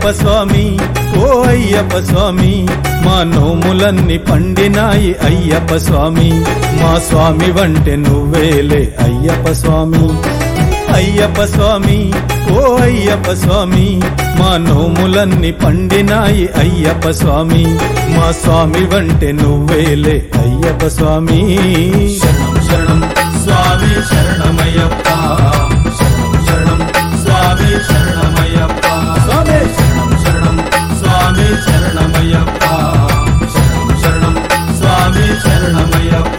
అయ్యప్ప స్వామి ఓ అయ్యప్ప స్వామి మా నోములన్నీ పండినాయి అయ్యప్ప స్వామి మా స్వామి వంటే నువ్వేలే అయ్యప్ప స్వామి అయ్యప్ప స్వామి ఓ అయ్యప్ప స్వామి మా నోములన్నీ పండినాయి అయ్యప్ప స్వామి మా స్వామి వంటే నువ్వేలే అయ్యప్ప స్వామి శరణం శరణం స్వామి శరణమయ్యప్ప శరణం శరణం స్వామి శరణమయ్యప్ప స్వామి శరణం శరణం స్వామి శరణమయ్యప్ప శరణం శరణం స్వామి శరణమయ్యప్ప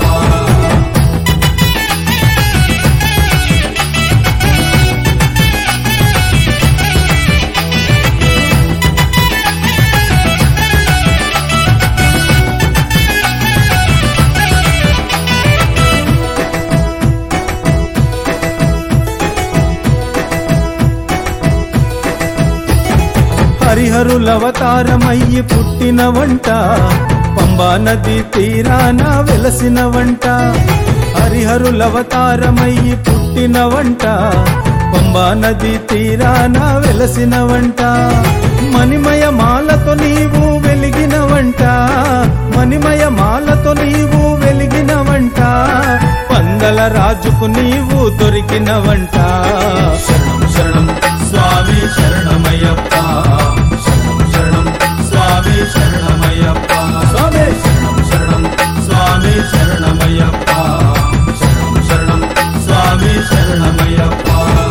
హరిహరులవతారమయ్యి పుట్టిన వంట పంబా నది తీరాన వెలసిన వంట హరిహరులవతారమయ్యి పుట్టిన వంట పంబా నది తీరాన వెలసిన వంట మణిమయ మాలతో నీవు వెలిగిన వంట మణిమయ మాలతో నీవు వెలిగిన వంట పందల రాజుకు నీవు దొరికిన వంట శరణం శరణం స్వామి శరణమయ్యప్ప శరణం శరణం స్వామి శరణమయ్యప్ప స్వామి శరణం శరణం స్వామి శరణమయ్యప్ప శరణం శరణం స్వామి శరణమయ్యప్ప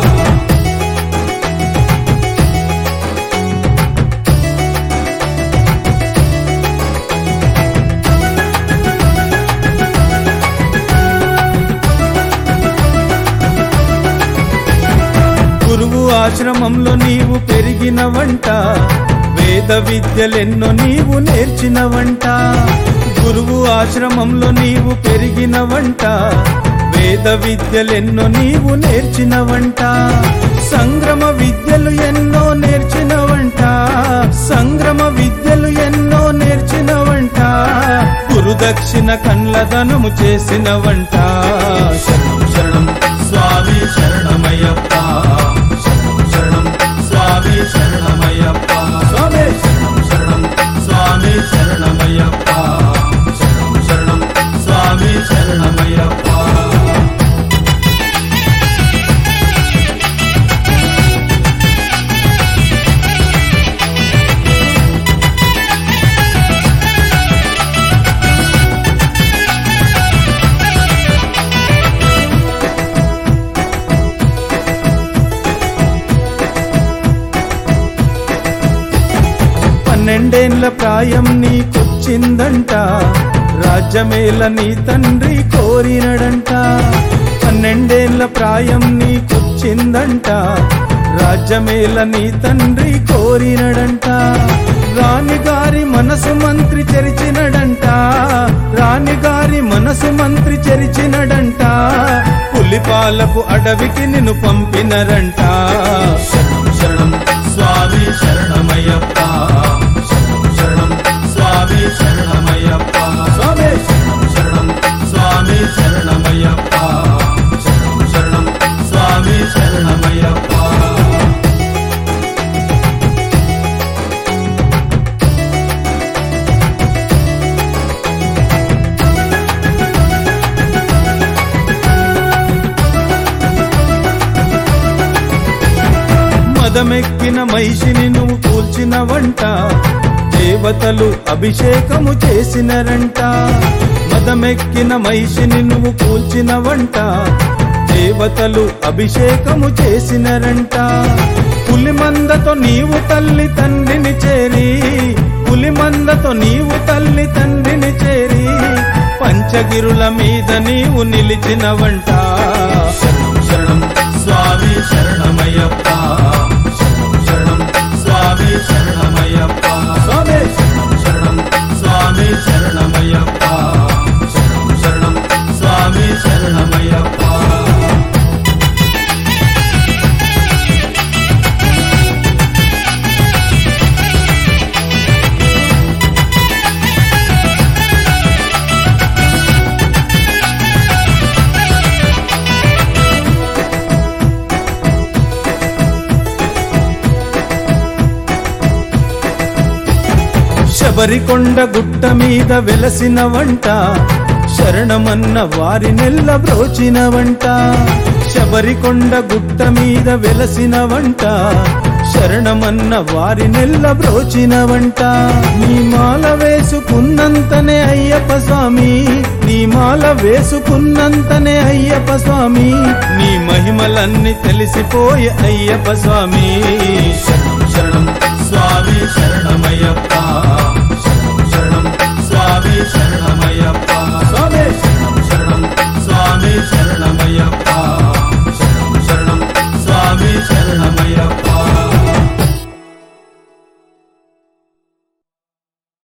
గురువు ఆశ్రమంలో నీవు పెరిగిన వంట వేద విద్యలెన్నో నీవు నేర్చిన వంట గురువు ఆశ్రమంలో నీవు పెరిగిన వంట వేద విద్యలెన్నో నీవు నేర్చిన వంట సంగ్రమ విద్యలు ఎన్నో నేర్చిన వంట సంగ్రమ విద్యలు ఎన్నో నేర్చిన వంట గురుదక్షిణ కన్లదనము చేసిన వంట శరణం శరణం స్వామి శరణమయ్యప్ప శరణం శరణం స్వామి శరణమయ్యప్ప స్వామి శరణం శరణం స్వామి శరణమయ్యప్ప శరణం శరణం స్వామి శరణమయ్యప్ప పన్నెండేండ్ల ప్రాయం నీకొచ్చిందంట రాజ్యమేల నీ తండ్రి కోరినడంట పన్నెండేండ్ల ప్రాయం నీకొచ్చిందంట రాజ్యమేల నీ తండ్రి కోరినడంట రాణిగారి మనసు మంత్రి చెరిచినడంట రాణిగారి మనసు మంత్రి చెరిచినడంట పులిపాలకు అడవికి నిన్ను పంపినరంట శరణం శరణం స్వామి శరణమయ్యప్ప శరణం శరణం స్వామి శరణమయ్యప్ప స్వామి శరణం శరణం స్వామి శరణమయ్యప్ప శరణం శరణం స్వామి శరణమయ్యప్ప మదమెక్కిన మహిషిని నువ్వు కూల్చిన వంట దేవతలు అభిషేకము చేసినరంట మదమెక్కిన మహిషిని నువ్వు కూల్చిన వంట దేవతలు అభిషేకము చేసినరంట పులిమందతో నీవు తల్లి తండ్రిని చేరి పులిమందతో నీవు తల్లి తండ్రిని చేరి పంచగిరుల మీద నీవు నిలిచిన వంట శరణం శరణం స్వామి శరణమయ్యప్ప శరణం శరణం స్వామి శరణమయ్యప్ప స్వామి శరణం శరణం స్వామి శరణమయ్యప్ప శరణం శరణం స్వామి శరణమయ్యప్ప శబరికొండ గుట్ట మీద వెలసిన వంట శరణమన్న వారి నెల్ల బ్రోచిన వంట శబరికొండ గుట్ట మీద వెలసిన వంట శరణమన్న వారి నెల్ల బ్రోచిన వంట నీ మాల వేసుకున్నంతనే అయ్యప్ప స్వామి నీ మాల వేసుకున్నంతనే అయ్యప్ప స్వామి నీ మహిమలన్నీ తెలిసిపోయే అయ్యప్ప స్వామి శరణం శరణం స్వామి శరణమయ్యప్ప